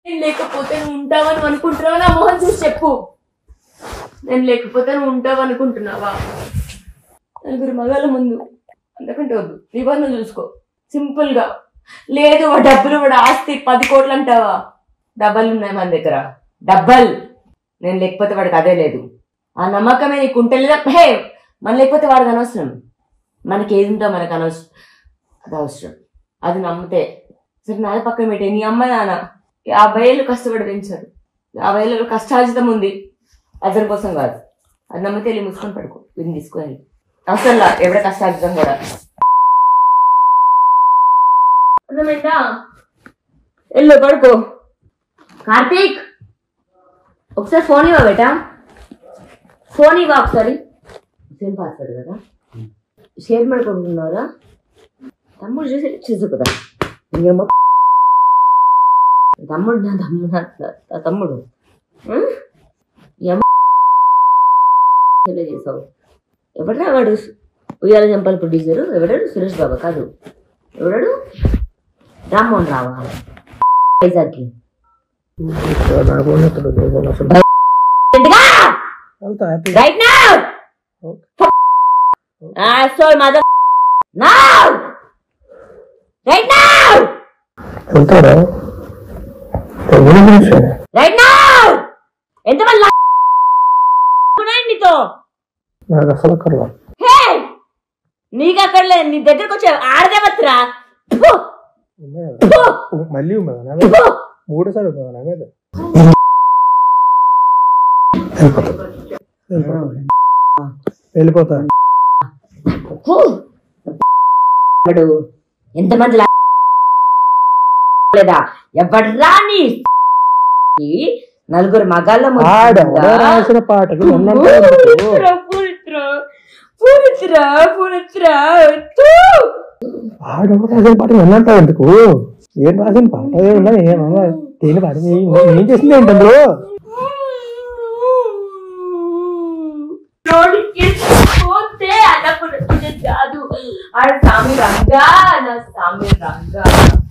నేను లేకపోతే నువ్వు ఉంటావని అనుకుంటున్నావా నా మొహం చూసి చెప్పు నేను లేకపోతే నువ్వు ఉంటావు అనుకుంటున్నావా నలుగురు మగాళ్ళ ముందు అందుకంటే వద్దు నిబంధన చూసుకో సింపుల్ గా లేదు వాడు డబ్బులు వాడు ఆస్తి పది కోట్లు అంటావా డబ్బలు ఉన్నాయి మన దగ్గర డబ్బల్ నేను లేకపోతే వాడికి అదే లేదు ఆ నమ్మకమే నీకు ఉంటే లేదా హే మన లేకపోతే వాడికి అనవసరం మనకి ఏది ఉందో మనకు అనవసరం అది అవసరం అది నమ్మితే సరే నాది పక్కన పెట్టే నీ అమ్మ నాన్న యాభై ఏళ్ళు కష్టపడి పెంచారు యాభై ఏళ్ళు కష్టార్జితం ఉంది అతని కోసం కాదు అది నమ్మితే వెళ్ళి మూసుకొని పడుకో వీడిని తీసుకొని అవసరం లా ఎవడ కష్టార్జితం కూడా అర్థమైందా వెళ్ళు పడుకో కార్తీక్ ఒకసారి ఫోన్ ఇవ్వ బేటా ఫోన్ ఇవ్వ ఒకసారి సేమ్ పాస్వర్డ్ కదా షేర్ ಮಾಡ್ಕೊಂಡ್ರಾ తమ్ముడు చూసి చూసు కదా ఇంకేమో తమ్ముడు నా తమ్ముడు నా నా తమ్ముడు ఆ? ఏమో ఇలా చేసావు ఎవడరా వాడు ఉయ్యాల చంపల ప్రొడ్యూసరు ఎవడాడు సురేష్ బాబా కాదు ఎవడాడు రామ్మోహన్ రావా వైజాగ్కి వెళ్తా happy right now asshole mother now right now వెళ్తారా ఎవరి గురించి right now ఎంతమంది ఉన్నాయి నీతో నాకు అసలు అక్కర్లా హే నీకు అక్కడ లేదు నీ దగ్గరకు వచ్చే ఆడదేవత్రా ఉన్నాయి కదా. మళ్ళీ ఉన్నదా నా మీద మూడోసారి ఉన్నదా నా మీద వెళ్ళిపోతా వెళ్ళిపోతా వాడు ఎంతమంది లా- లేదా ఎవడ్రా నీ ఈ నలుగురు మగాళ్ళ ముందు ఆడెవడో రాసిన పాటకు నన్నంటే ఎందుకు? పూరిత్రా, పూరిత్రా, పూరిత్రా, పూరిత్రా, తూ. ఆడెవడో రాసిన పాట నన్నంటావు ఎందుకు ఏం రాసిన పాట ఏమన్నా ఏమన్నా దేని పాట ఏం చేసింది ఏంటందులో రోడ్డుకి పోతే అన్నప్పుడు ఇది కాదు ఆడ స్వామి రంగా నా స్వామి రంగా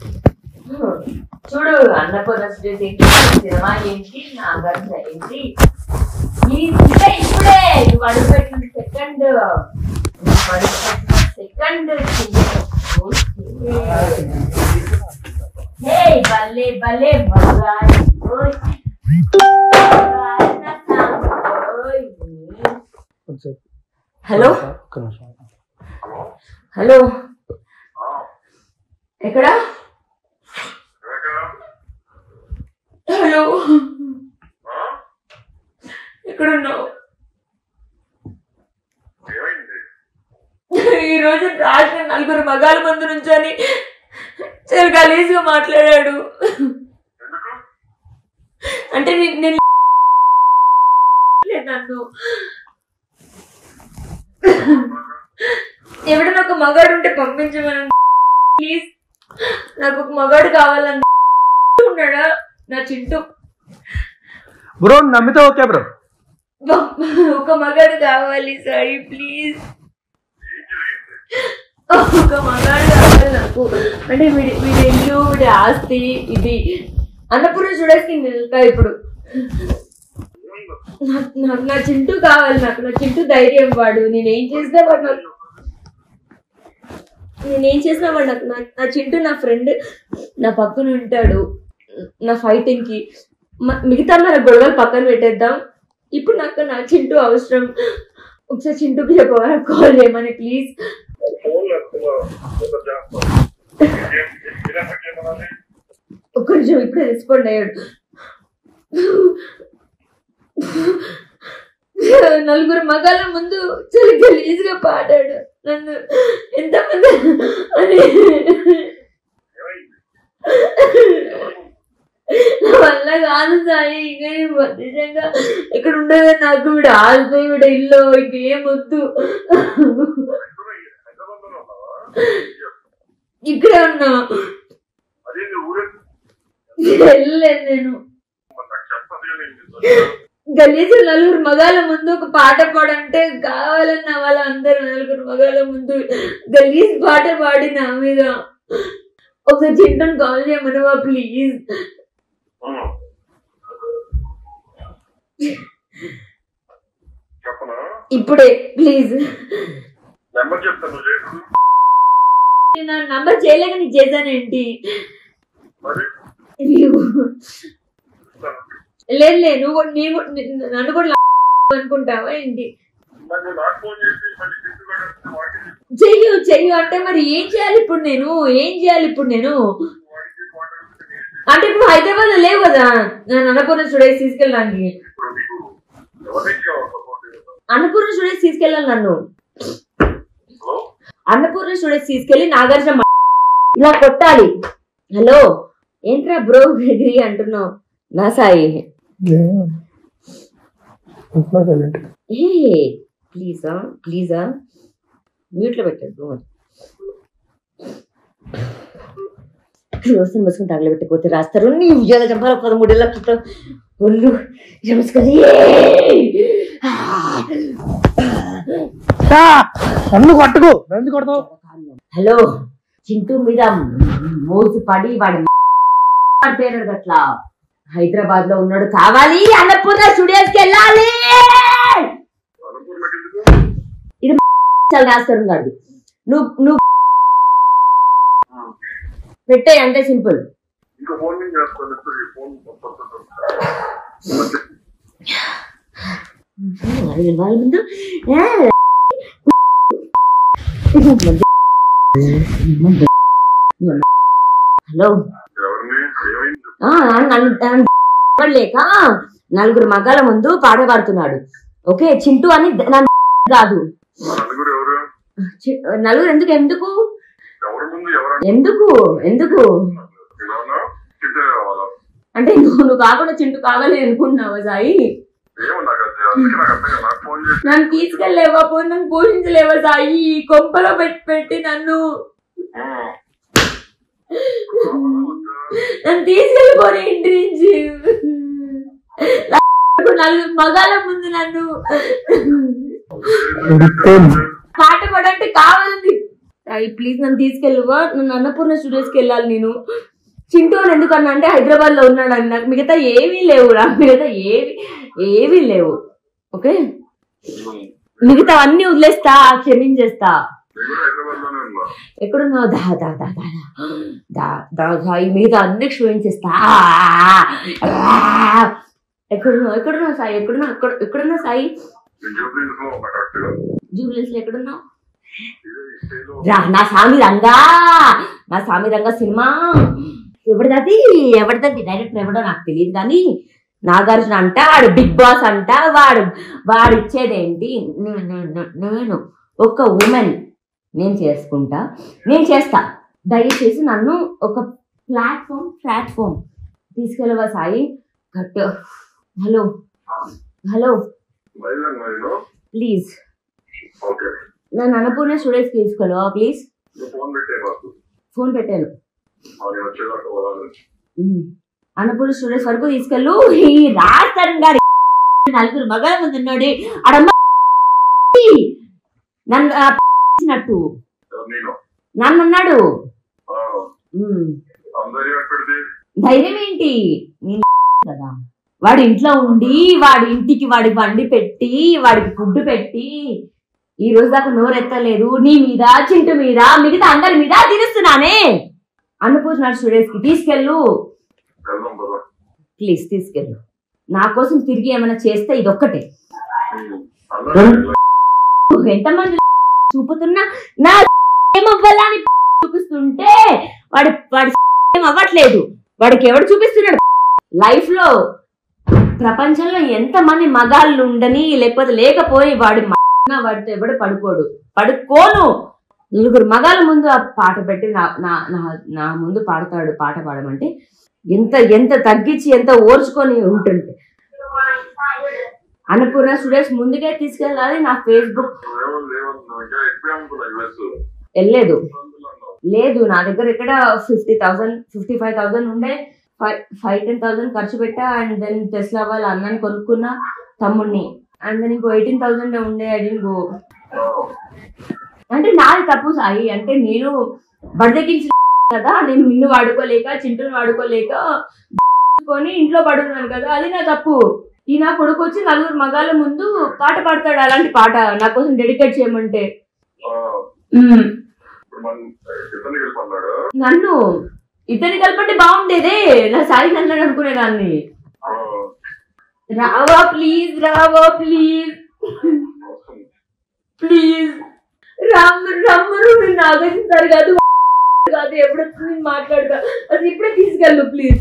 చూడు అన్నపూర్ణ స్టేజ్ ఏంటి సినిమా ఏంటి నాగార్జున ఏంటి ఈ ఇప్పుడే ఇప్పుడే నువ్వు అడుగుపెట్టిన సెకండ్ సెకండ్ హే భలే భలే మగాడి ఓయ్. మగాడి నా సాంబోయ్. కొంచెం హలో ఒక్క నిమిషం హలో ఎక్కడ హలో ఎక్కడున్నావు ఈ రోజు రాత్రి నలుగురు మగాళ్ళ ముందు నుంచొని చాలా గలీజ్గా మాట్లాడాడు అంటే నే- నేను లేదు నన్ను ఎవడన్నా ఒక మగాడు ఉంటే పంపించమని ప్లీజ్ నాకు ఒక మగాడు కావాలని ఉన్నాడా నా చింటూ బ్రో నమ్మితే ఓకే బ్రో ఒక మగాడు కావాలి సాయి ప్లీజ్ ఒక మగాడు కావాలి నాకు అంటే వీడి వీడి ఇల్లు వీడి ఆస్తి ఇది అన్నపూర్ణ చూడేసి నేను వెళ్తా ఇప్పుడు నాకు నాకు నా చింటూ కావాలి నాకు నా చింటూ ధైర్యం వాడు నేనేం చేసినా వాడు నాకు నేనేం చేసినా వాడు నాకు నా నా చింటూ నా ఫ్రెండ్ నా పక్కన ఉంటాడు నా ఫైటింగ్ కి మ- మిగతా మన గొడవలు పక్కన పెట్టేద్దాం ఇప్పుడు నాకు నా చింటూ అవసరం ఒకసారి చింటూకి చెప్పవా కాల్ చేయమని ప్లీజ్ ఒక్క నిమిషం ఇప్పుడే రెస్పాండ్ అయ్యాడు నలుగురు మగాళ్ళ ముందు చాలా గలీజ్ గా పాడాడు నన్ను ఎంతమంది అని నా వల్ల కాదు సాయి ఇంకా నేను నిజంగా ఇక్కడ ఉండదు నాకు వీడు ఆల్తో వీడు ఇల్లు ఇంకేం వద్దు ఇక్కడే ఉన్నా వెళ్ళలేదు నేను గలీజు నలుగురు మగాళ్ళ ముందు ఒక పాట పాడంటే కావాలన్న వాళ్ళ అందరు నలుగురు మగాళ్ళ ముందు గలీజ్ పాట పాడి నా మీద ఒకసారి చింటను కాల్ చేయమనవా ప్లీజ్ చెప్పనా ఇప్పుడే ప్లీజ్ నెంబర్ చెప్తాను లేదు నేను నా నంబర్ చేయలేక నీకు చేశానేంటి మరి అయ్యో. లేదు లేదు నువ్వు కూడా- నేను కూడా- ని- నన్ను కూడా లా- అనుకుంటావా ఏంటి నాకు నాకు ఫోన్ చేసి మళ్ళీ తీసుకుని వాడికి చెయ్యు చెయ్యు అంటే మరి ఏం చేయాలి ఇప్పుడు నేను ఏం చేయాలి ఇప్పుడు నేను వాడికి మాట్లాడుతుంటే అంటే ఇప్పుడు హైదరాబాద్ లో లేవు కదా నేను అన్నపూర్ణ స్టూడియోస్ తీసుకెళ్ళడానికి ఇప్పుడు నీకు ఎవరికి కావాలి సపోర్ట్ అన్నపూర్ణ స్టూడియోస్ తీసుకెళ్ళాలి నన్ను హలో అన్నపూర్ణ స్టూడియోస్ తీసుకెళ్లి నాగార్జున మ- ఇలా కొట్టాలి హలో ఏంట్రా బ్రో డిగ్రీ అంటున్నావు నా సాయి సైలెంట్ ఏ ప్లీజా ప్లీజా మ్యూట్లో పెట్టద్దు రోజున మసుకుని తగలబెట్టకపోతే రాస్తారు నీ ఉద్యోగ చంపాల పదమూడేళ్ళ క్రితం ఒళ్ళు నమస్కారం నన్ను కొట్టుకు ఎందుకు కొడతావు హలో చింటూ మీద మోసు పడి వాడి పేరు అట్లా హైదరాబాద్ లో ఉన్నాడు కావాలి అన్నపూర్ణ స్టూడియోస్కి వెళ్ళాలి అనుకున్నకి ఎందుకు చాలా రాస్తారు కాదు నువ్వు నువ్వు పెట్టే అంటే సింపుల్ ఇంకా ఫోన్ నుంచి చేస్తాను ఇప్పుడు ఈ ఫోన్ పంపిస్తాను వాళ్ళ ముందు హలో ఎవరిని ఏమైంది ఆ, నన్ను- నన్ను లేక నలుగురు మగాల ముందు పాట పాడుతున్నాడు ఓకే చింటూ అని నన్ను కాదు ఆ నలుగురు ఎవరు చి- నలుగురు ఎందుకు ఎందుకు ఎవరి ముందు ఎవరు ఎందుకు ఎందుకు ఇలా చిట్టే కావాలా అంటే నువ్వు నువ్వు కాకుండా చింటూ కావాలి అనుకుంటున్నావా సాయి ఏమో నాకు అది అందుకే నాకు అర్థం కాదు. నాకు ఫోన్ చేసి నన్ను తీసుకెళ్ళలేవా పోయి నన్ను పోషించలేవా సాయి ఈ కొంపలో పెట్టి పెట్టి నన్ను ఉమ్. నన్ను తీసుకెళ్ళిపోయి ఇంటి నుంచి నలుగురు మగాల ముందు నన్ను పాట పాడంటే కావాలండి సాయి ప్లీజ్ నన్ను తీసుకెళ్ళవా నన్ను అన్నపూర్ణ స్టూడియోస్కి వెళ్ళాలి నేను చింటూ అని ఎందుకు అన్నా అంటే హైదరాబాద్ లో ఉన్నాడు అని నాకు మిగతా ఏమీ లేవు రా మిగతా ఏవి ఏమీ లేవు ఓకే మిగతా అన్ని వదిలేస్తా క్షమించేస్తా నేను కూడా హైదరాబాద్ లోనే ఉన్నా ఎక్కడున్నావు దా దా దా దా దా. దా దా సాయి మిగతా అన్ని క్షమించేస్తా ఎక్కడున్నావు ఎక్కడున్నావు సాయి ఎక్కడున్నావు ఎక్కడ ఎక్కడున్నావు సాయి నేను జూబ్లీస్ లో ఉన్నా కరెక్ట్ గా జూబ్లీస్ లో ఎక్కడున్నావు ఇదే ఈ స్టేజ్ లో రా నా స్వామి రంగా నా స్వామి రంగా సినిమా ఎవరిదది ఎవరిదది డైరెక్టర్ ఎవడో నాకు తెలియదు కానీ నాగార్జున అంట వాడు బిగ్ బాస్ అంట వాడు వాడు ఇచ్చేదేంటి నే- నే- నే- నేను ఒక ఉమెన్ నేను చేసుకుంటా నేను చేస్తా దయచేసి నన్ను ఒక ప్లాట్ఫామ్ ప్లాట్ఫామ్ తీసుకెళ్ళవా Sai cut hello hello Vizag నేను ప్లీజ్ ఓకే నన్ను అన్నపూర్ణ స్టూడియోస్కి తీసుకెళ్ళవా ప్లీజ్ నువ్వు ఫోన్ పెట్టే నాకు ఫోన్ పెట్టాను నేను వచ్చేదాకా పోవాలి ఉమ్. అన్నపూర్ణ స్టూడియోస్ వరకు తీసుకెళ్ళు ఈ రాజస్థాన్ గారి నలుగురు మగల ముందు ఉన్నాడు అడమ్మ నన్ను ఆ, ఇచ్చినట్టు నేను నన్ను అన్నాడు ఆ, ఉమ్. అందరి ఎక్కడిది ధైర్యం ఏంటి నేను కదా వాడి ఇంట్లో ఉండి వాడి ఇంటికి వాడి బండి పెట్టి వాడికి ఫుడ్ పెట్టి ఈ రోజు దాకా నోరెత్తలేదు నీ మీద చింటు మీద మిగతా అందరి మీద తిరుస్తున్నానే అన్నపూర్ణ స్టూడియోస్ కి తీసుకెళ్ళు వెళ్దాం పద ప్లీజ్ తీసుకెళ్ళు నా కోసం తిరిగి ఏమైనా చేస్తే ఇది ఒక్కటే ఉమ్. అందరూ ఎంతమంది చూపుతున్నా నా ఏమవ్వాలని చూపిస్తుంటే వాడి వాడి ఏం అవ్వట్లేదు వాడికి ఎవడు చూపిస్తున్నాడు లైఫ్ లో ప్రపంచంలో ఎంతమంది మగాళ్ళు ఉండని లేకపోతే లేకపోయి వాడి మ- వాడితో ఎవడు పడుకోడు పడుకోను నలుగురు మగాళ్ళ ముందు ఆ పాట పెట్టి నా నా నా- నా ముందు పాడతాడు పాట పాడమంటే ఎంత ఎంత తగ్గించి ఎంత ఓర్చుకొని ఉంటుంటే అన్నపూర్ణ స్టూడియోస్ ముందుకే తీసుకెళ్ళాలి నా ఫేస్బుక్ లేవని లేవని నువ్వు ఇంకా ఎక్కువ అనుకున్నా యుఎస్ వెళ్ళలేదు లేదు నా దగ్గర ఇక్కడ fifty thousand fifty five thousand ఉండే ఫైవ్ ఫైవ్ టెన్ థౌసండ్ ఖర్చు పెట్టా అండ్ దెన్ టెస్లా వాళ్ళ అన్నని కొనుక్కున్నా తమ్ముడిని అండ్ దెన్ ఇంకో ఎయిటీన్ థౌసండ్ ఉండే అది ఇంకో అంటే నాది తప్పు సాయి అంటే నేను బడదెక్కించిన కదా నేను నిన్ను వాడుకోలేక చింటూని వాడుకోలేక కొని ఇంట్లో పడున్నాను కదా అది నా తప్పు ఈ నా కొడుకు వచ్చి నలుగురు మగాళ్ళ ముందు పాట పాడతాడు అలాంటి పాట నా కోసం డెడికేట్ చేయమంటే ఆ, ఉమ్, ఇప్పుడు మన ఇతన్ని కలిపి అన్నాడు నన్ను ఇతని కలపంటే బాగుండేదే నా సాయి నన్ను అనుకునేదాన్ని ఆ, రావా ప్లీజ్ రావా ప్లీజ్ వస్తుంది. ప్లీజ్ రామ్ రమ్మను నేను నాగేస్తారు కాదు కాదు ఎప్పుడు నేను మాట్లాడతా అది ఇప్పుడే తీసుకెళ్ళు ప్లీజ్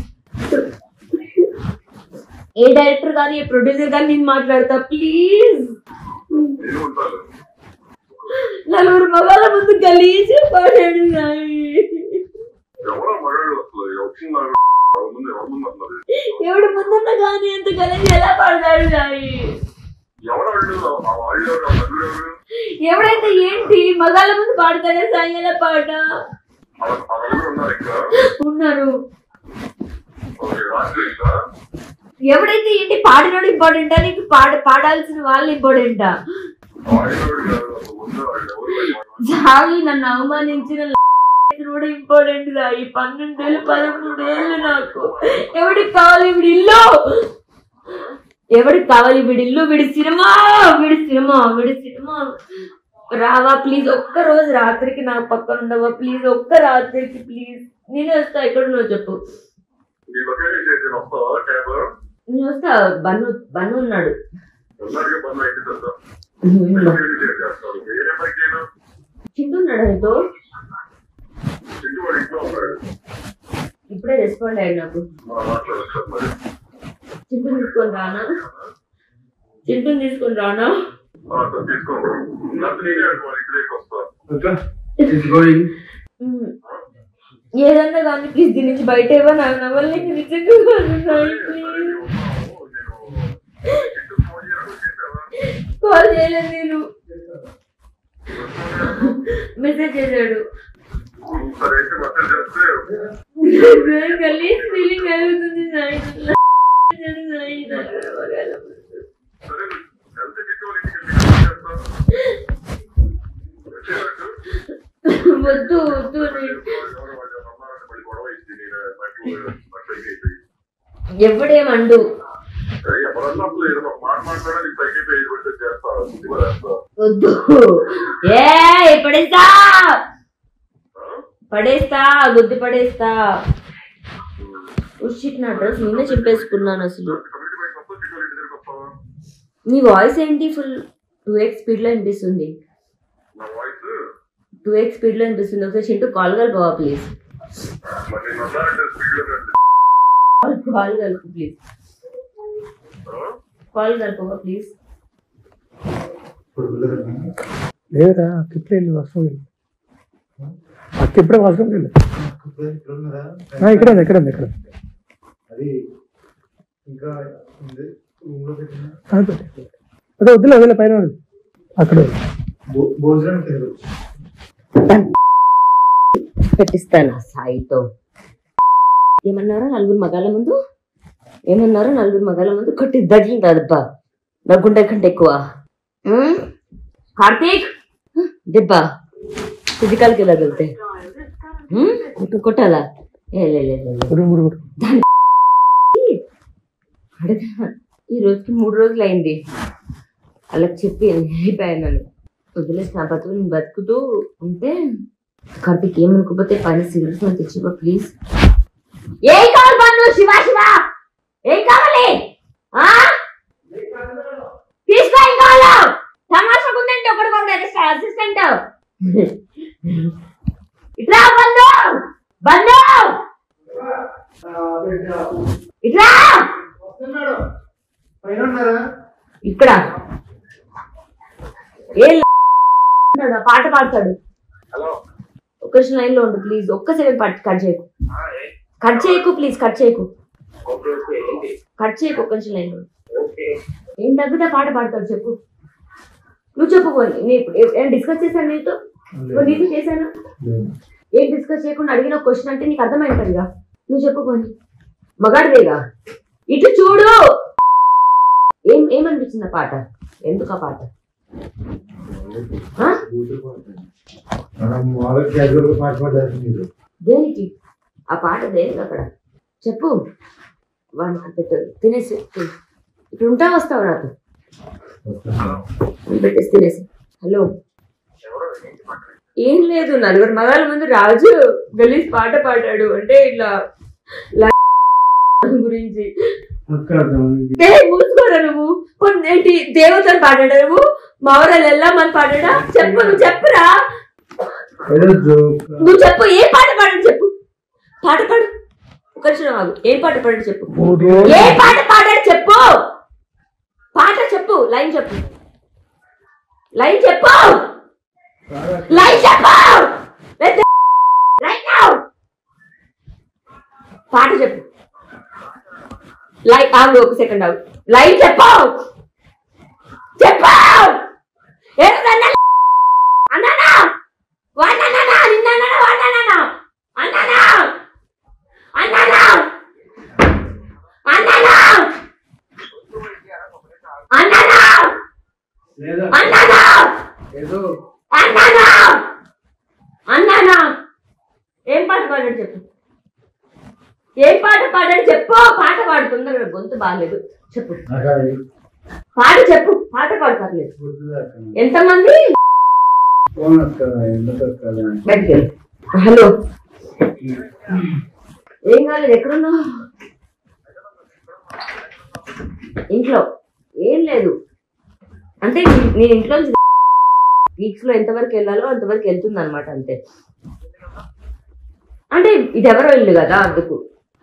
ఏ డైరెక్టర్ కానీ ఏ ప్రొడ్యూసర్ కానీ నేను మాట్లాడతా ప్లీజ్ నేను ఉంటాను నలుగురు మగాళ్ళ ముందు గలీజ్ పాడాడు నాయి ఎవరో మగాడు అసలు వచ్చిన్నారు ఎవరి ముందు ఎవరి ముందు అన్నది ఎవడు ముందున్న కానీ అంత గలీజ్ ఎలా పాడతాడు నాయి ఎవరు వాళ్ళు ఆ వాళ్ళు ఎవరు ఆ నలుగురు ఎవరు ఎవడైతే ఏంటి మగాళ్ళ ముందు పాడతాడే సాయి ఎలా పాట ఆ ఆ నలుగురు ఉన్నారు ఇక్కడ ఉన్నారు ఓకే రాత్రి ఇంకా ఎవడైతే ఏంటి పాడినోడు ఇంపార్టెంటా నీకు పాడ పాడాల్సిన వాళ్ళు ఇంపార్టెంటా వాళ్ళు ఎవరు కాదు అసలు ముందు వాళ్ళు ఎవరు జాలి నన్ను అవమానించిన కూడా ఇంపార్టెంట్ గా ఈ పన్నెండేళ్ళు పదమూడేళ్ళు నాకు ఎవడికి కావాలి వీడి ఇల్లు ఎవడికి కావాలి వీడి ఇల్లు వీడి సినిమా వీడి సినిమా వీడి సినిమా రావా ప్లీజ్ ఒక్క రోజు రాత్రికి నా పక్కన ఉండవా ప్లీజ్ ఒక్క రాత్రికి ప్లీజ్ నేనే వస్తా ఎక్కడ నువ్వు చెప్పు మీ లొకేషన్ చేసి వస్తావా క్యాబ్ నేను వస్తా బన్ను బన్ను ఉన్నాడు ఉన్నట్టుగా బంద్ అయితే తెలుసా ఉమ్. చేస్తారు ఏ నెంబర్కి చేయను చింటున్నాడు ఆయనతో చింటూ వాడు ఇంట్లో ఉన్నాడు ఇప్పుడే రెస్పాండ్ అయ్యాడు నాకు మా రాత్రి వచ్చారు మరి చింటుని తీసుకొని రానా చింటుని తీసుకొని రానా ఆ, సరే, తీసుకోండి లేకపోతే నేనే అటు వాళ్ళ ఇక్కడికి వస్తా It's going. ఉమ్. ఏదన్నా కానీ ప్లీజ్ దీని నుంచి బయట ఇవ్వ నాకు నవ్వాలి నిజంగా ప్లీజ్ నేను చింటూ ఫోన్ చేయడం చేసావా కాల్ చేయలేదు నేను మెసేజ్ చేశాడు సరే అయితే మెసేజ్ చేస్తే గలీజ్ ఫీలింగ్ కలుగుతుంది సాయి సాయి నాకు నవ్వగలం. సరే వెళ్తే చింటూ వాళ్ళ ఇంటికి వెళ్ళి చేస్తాను వచ్చేటట్టు వద్దు వద్దు నేను ఎవరు వాళ్ళు రమ్మారంటే మళ్ళీ గొడవ ఇచ్చి నేను నాకు పైకి అయిపోయి ఎవడేమండు సరే ఎవరన్నా అసలు ఏదో ఒక మాట మాట్లాడా నీకు పైకి అయిపోయి ఇది పెడితే చేస్తా ఇది కూడా చేస్తా వద్దు ఏ పడేస్తా పడేస్తా గుద్ది పడేస్తా ఉషిట్ నా డ్రెస్ నిన్నే చింపేసుకున్నాను అసలు కమ్యూనిటీ బైక్ వస్తా చింటూ వాళ్ళ ఇంటి దగ్గరికి వస్తావా నీ వాయిస్ ఏంటి ఫుల్ టూ ఎక్స్ స్పీడ్ లో వినిపిస్తుంది నా వాయిస్ టూ ఎక్స్ స్పీడ్ లో వినిపిస్తుంది ఒకసారి చింటూ కాల్ కలుపువా ప్లీజ్ మరి నేను ఉన్నానంటే స్పీడ్ లో రండి. కాల్ కలుపు ప్లీజ్ ఆ? కాల్ కలుపువా ప్లీజ్ లేదురా అక్క ఇప్పుడే వెళ్ళి వర్షం వెళ్ళి అక్క ఇప్పుడే వర్షం వెళ్ళి ఆ, ఇక్కడే ఉంది ఇక్కడే ఉంది ఇక్కడ ఉంది. అది ఇంకా ఉంది రూమ్ లో పెట్టిన ఆ, పెట్టు. అదే వద్దులే వదిలే పైన ఉంది. అక్కడ ఉంది. భో- భోజనానికి వెళ్ళొచ్చు పెట్టిస్తాను సాయితో ఏమన్నారో నలుగురు మగాళ్ళ ముందు ఏమన్నారో నలుగురు మగాళ్ళ ముందు కొట్టి దడ్లు దెబ్బ నగ్గుంటే కంటే ఎక్కువ ఉమ్? కార్తీక్ దెబ్బ ఫిజికల్కి ఇలా వెళ్తే ఉమ్? కొట్టాలా ఏ లే లే, లే, లే. గుడి, గుడి, గుడి. అడగా ఈ రోజుకి మూడు రోజులు అయింది వాళ్ళకి చెప్పి వెళ్ళిపోయాను నన్ను వదిలేసి నా బతుకు నేను బతుకుతూ ఉంటే కార్తీక్ ఏమనుకోపోతే పైన సిగరెట్స్ నాకు తెచ్చిపో ప్లీజ్ ఏం కావాలి పన్ను శివ శివ ఏం కావాలి ఆ? తీసుకో ఏం కావాలో తమాషా ఉందంటే ఒకటి కొండ అసిస్టెంట్ ఇట్లా బంధు బంధు ఇట్లా వస్తున్నాడు పైన ఉన్నారా ఇక్కడ ఏ ఉంటాడు, ఆ పాట పాడతాడు హలో ఒక్క లైన్ లో ఉండు ప్లీజ్ ఒక్క సెకండ్ పట్ కట్ చేయకు కట్ చేయకు ప్లీజ్ కట్ చేయకు ఓకే ఓకే ఏంటి కట్ చేయకు ఒక్క లైన్ లో ఉండు. ఓకే ఏం తగ్గితే పాట పాడతాడు చెప్పు నువ్వు చెప్పు పోనీ నేను ఇప్పుడు ఏం డిస్కస్ చేశాను నీతో ఇప్పుడు నీతో చేశాను ఏం డిస్కస్ చేయకుండా అడిగిన క్వశ్చన్ అంటే నీకు అర్థమైంటుందిగా నువ్వు చెప్పు పోనీ మగాడివేగా ఇటు చూడు ఏం ఏమనిపించింది ఆ పాట ఎందుకు ఆ పాట ఆ? మనం మామూలుగా క్యాజువల్ గా పాట పాడారు మీరు దేనికి ఆ పాట దేనికి అక్కడ చెప్పు వాడికి పెట్టు తినేసి తిను. ఇప్పుడు ఉంటా వస్తావు నాకు పెట్టేసి తినేసి హలో ఏం లేదు నలుగురు మగాళ్ళ ముందు రాజు గలీజ్ పాట పాడాడు అంటే ఇట్లా లా- గురించి అక్కడ ఏ మూసుకోరా నువ్వు కొన్ని ఏంటి దేవతలు పాడాడా నువ్వు మావరాలు వెళ్ళామని పాడాడా చెప్పు నువ్వు చెప్పురా ఏదో జోక్ నువ్వు చెప్పు ఏ పాట పాడాడు చెప్పు పాట పాడు ఒక నిమిషం ఆగు ఏ పాట పాడాడు చెప్పు మూడు రోజులు ఏ పాట పాడాడు చెప్పు పాట చెప్పు లైన్ చెప్పు లైన్ చెప్పు లైన్ చెప్పు రైట్ నౌ పాట చెప్పు లైన్ ఆగు ఒక సెకండ్ ఆగు లైన్ చెప్పు చెప్పు ఏదన్నా అన్నానా వాడన్నానా నిన్నానా వాడన్నానా అన్నానా అన్నానా అన్నానా అన్నానా లేదా అన్నానా ఏదో అన్నానా అన్నానా ఏం పాట పాడాడు చెప్పు ఏం పాట పాడాడు చెప్పు పాట పాడు తొందరగా గొంతు బాగాలేదు చెప్పు నాకు అది పాట చెప్పు పాట పాడు పర్లేదు గుర్తుదాకా ఎంతమంది ఫోన్ అక్కడ ఎందుకు కదా బయటికి వెళ్ళు. హలో ఏం కాలేదు ఎక్కడున్నావు ఇంట్లో ఏం లేదు అంటే నీ- నీ ఇంట్లో వీక్స్ లో ఎంతవరకు వెళ్ళాలో అంతవరకు వెళ్తుంది అనమాట అంతే అంటే ఇది ఎవరో ఇల్లు కదా అందుకు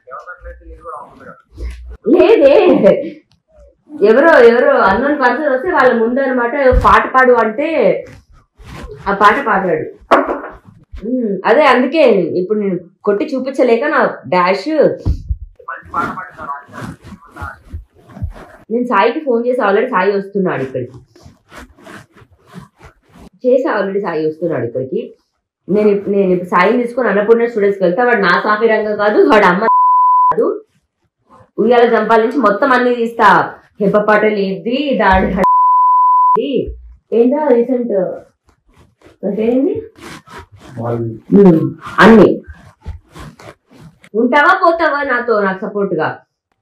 లేదే ఎవరో ఎవరో అన్నోన్ పర్సన్ వస్తే వాళ్ళ ముందు అనమాట పాట పాడు అంటే ఆ పాట పాడాడు ఉమ్, అదే అందుకే ఇప్పుడు నేను కొట్టి చూపించలేక నా డాష్ నేను సాయికి ఫోన్ చేసి ఆల్రెడీ సాయి వస్తున్నాడు ఇక్కడికి చేసి ఆల్రెడీ సాయి వస్తున్నాడు ఇక్కడికి నేను ఇప్- నేను ఇప్పుడు సాయిని తీసుకొని అన్నపూర్ణ స్టూడెంట్స్కి వెళ్తా వాడు నా సాఫీ రంగం కాదు వాడు అమ్మ కాదు ఉయ్యాల జంపాల నుంచి మొత్తం అన్ని తీస్తా హెప్పపాటలు ఏంది దాడి హడి. ఏంటో రీసెంట్ ఏంటి వాళ్ళు అన్ని ఉంటావా పోతావా నాతో నాకు సపోర్ట్ గా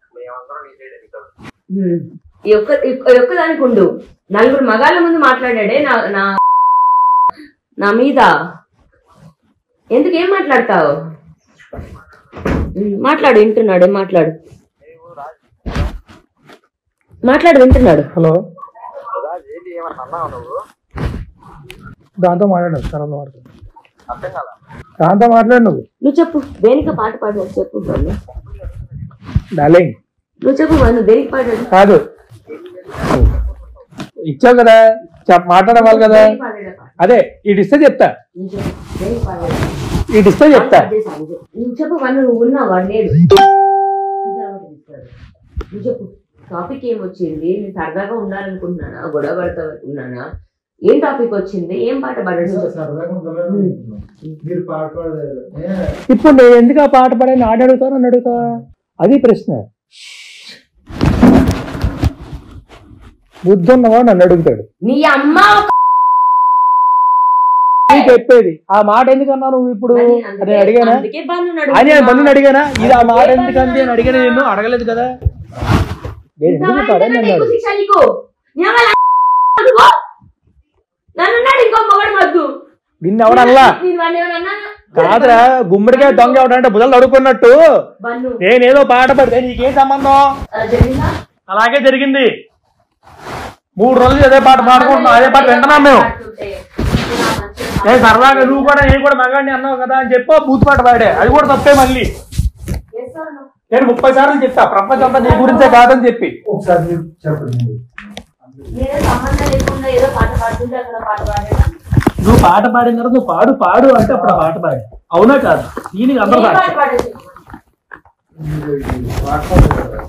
ఉమ్. ఈ ఒక్క ఈ ఒక్క దానికి ఉండు నలుగురు మగాళ్ళ ముందు మాట్లాడాడే నా నా నా మీద ఎందుకు ఏం మాట్లాడతావు ఉమ్, మాట్లాడు వింటున్నాడు ఏం మాట్లాడు మాట్లాడు వింటున్నాడు హలో దాంతో మాట్లాడు తర్వాత మాట్లాడు దాంతో మాట్లాడు నువ్వు నువ్వు చెప్పు దేనికి పాట పాడాడు చెప్పు మను. డార్లింగ్ నువ్వు చెప్పు మను దేనికి పాడాడు కాదు ఇచ్చావు కదా చెప్ మాట్లాడవాలి కదా దేనికి పాడాడు పాట? అదే ఇటు ఇస్తే చెప్తా నువ్వు చెప్పు దేనికి పాడాడు ఇటు ఇస్తే చెప్తా అదే సాంగ్. నువ్వు చెప్పు వన్ నువ్వు ఉన్నావు వాడు లేడు నువ్వు చెప్పు టాపిక్ ఏం వచ్చింది నేను సరదాగా ఉండాలనుకుంటున్నానా గొడవ పడతా అనుకున్నానా ఏం టాపిక్ వచ్చింది ఏం పాట పాడాడు నువ్వు చెప్పు. సరదాగా ఉండాలనుకుంటున్నాం. మీరు పాట పాడలేదు ఏ, ఇప్పుడు నేను ఎందుకు ఆ పాట పాడాను ఆడ అడుగుతాను నన్ను అడుగుతావా అది ప్రశ్న బుద్ధి ఉన్నవాడు నన్ను అడుగుతాడు నీ అమ్మ ఒక- నీకు చెప్పేది ఆ మాట ఎందుకన్నా నువ్వు ఇప్పుడు అని అని అందుకే- అడిగానా అందుకే బన్ను అని నడుపుతున్నా. బంధుని అడిగానా ఇది ఆ మాట ఏ ఎందుకు అంది అని అడిగాను నేను అడగలేదు కదా నేను ఎందుకు ఇంతవరకు పడని ఎందుకంటే అన్నాడు ఎక్కువ శిక్ష నీకు? నీ అమ్మ లా- అదిగో. నన్నున్నాడు ఇంకో మొగడు మద్దు నిన్ను ఎవడల్లా నేను వాడిని ఏమన్నా అన్నానా? కాదురా గుమ్మడికాయ దొంగ ఎవడంటే బుధలు అడుగుకున్నట్టు బన్ను నేనేదో పాట పడితే నీకేం సంబంధం అలా జరిగిందా అలాగే జరిగింది మూడు రోజులు అదే పాట పాడుకుంటున్నాం అదే పాట వింటున్నాం మేము ఏ సరదాగా నువ్వు కూడా నేను కూడా మగాడిని అన్నావు కదా అని చెప్పి బూత్ పాట పాడే అది కూడా తప్పే మళ్ళీ నేను ముప్పై సార్లు చెప్తా ప్రపంచం అంతా నీ గురించే కాదని చెప్పి ఒకసారి మీరు చెప్పండి నేనే సంబంధం లేకుండా ఏదో పాట పాడుతుంటే అక్కడ పాట పాడాడా నువ్వు పాట పాడిన తర్వాత నువ్వు పాడు పాడు అంటే అప్పుడు ఆ పాట పాడు అవునా కాదు దీనికి అందరూ ఏ పాట సాక్షి. పాడాడు మీరు ఈ పాట పాడలేదు.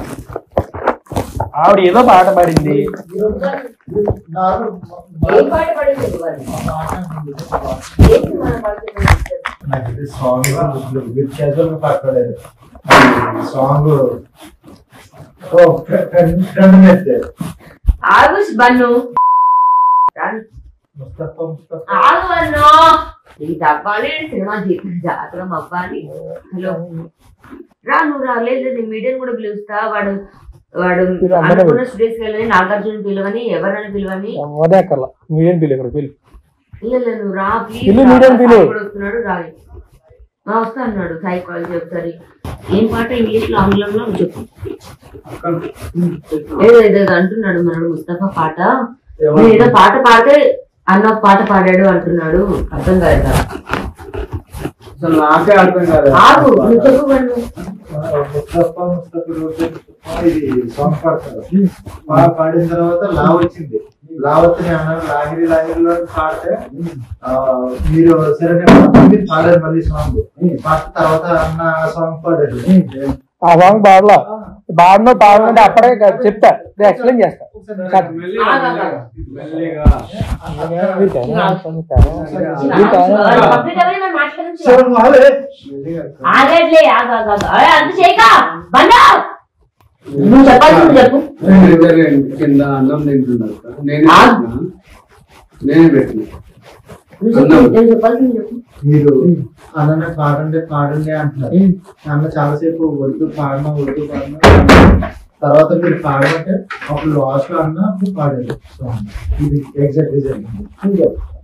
ఆవిడ ఏదో పాట పాడింది నార్మల్ ఏం పాట పాడింది ఇవ్వాలి ఏంటి మన పాడుతున్న నాకు ఇది సాంగ్ మీరు క్యాజువల్ గా పాడలేదు సాంగ్ ఓ ఫ్రెండ్ అయితే ఆగుష్ బన్ను రాను. ముస్తఫా ముస్తఫా ఆగు అన్నో ఇది అవ్వాలి సినిమా జీతం జాతరం అవ్వాలి హలో రా నువ్వు రా లేదు నేను మీడియం కూడా పిలుస్తా వాడు వాడు మీరు అందరూ అనుకున్న స్టూడియోస్కి వెళ్ళని నాగార్జున పిలవని ఎవరైనా పిలవని అదే అక్కర్లా నువ్వేం పిల్లి ఇక్కడ పిల్లి లేదు లేదు, నువ్వు రా ప్లీజ్ పిలు, మీడియం పిలు. వస్తున్నాడు రాయి మా వస్తా అన్నాడు సాయి కాల్ ఒకసారి ఏం పాట ఇంగ్లీష్ లో ఆంగ్లంలో నువ్వు చెప్పు ఏదో ఏదో అంటున్నాడు మనడు ముస్తఫా పాట నేను ఏదో పాట పాడితే అన్న ఒక పాట పాడాడు అంటున్నాడు అర్థం కాదు కదా. అసలు నాకే అర్థం కాదు ఆగు నువ్వు చెప్పు వాళ్ళు ముస్తఫా ముస్తఫా రోజు ఇది సాంగ్ పాడతారు బాగా పాడిన తర్వాత లా వచ్చింది లా వచ్చి అన్నారు లాగిరి లాగిరిలో పాడితే ఆ, మీరు సరే మీరు పాడారు మళ్ళీ సాంగ్ పాడిన తర్వాత అన్న సాంగ్ పాడారు ఆ సాంగ్ పాడలా పాడను పాడమంటే అప్పుడే చెప్తా నేను ఎక్స్ప్లెయిన్ చేస్తా కాదు. మీరు కాదు, మీరు కాదు. మీరు కాదు. పబ్లిక్ అవన్నీ మనం మాట్లాడచ్చు సరే, వాళ్ళే. ఆగట్లే ఆగా అంత చేయక బండా నువ్వు చెప్పాల్సింది చెప్పు కింద అన్నం తింటున్నారు సార్. నేనే ఆ? పెట్టినా. నేనే పెట్టిన నువ్వు చెప్పు నేను చెప్పాల్సింది చెప్పు మీరు అన్న పాడండి పాడండి అంటున్నారు అన్న చాలాసేపు వద్దు పాడడం వద్దు పాడడం తర్వాత మీరు పాడమంటే అప్పుడు లాస్ట్ లో అన్న అప్పుడు పాడారు సాంగ్ ఇది ఎగ్జాక్ట్ రిజల్ట్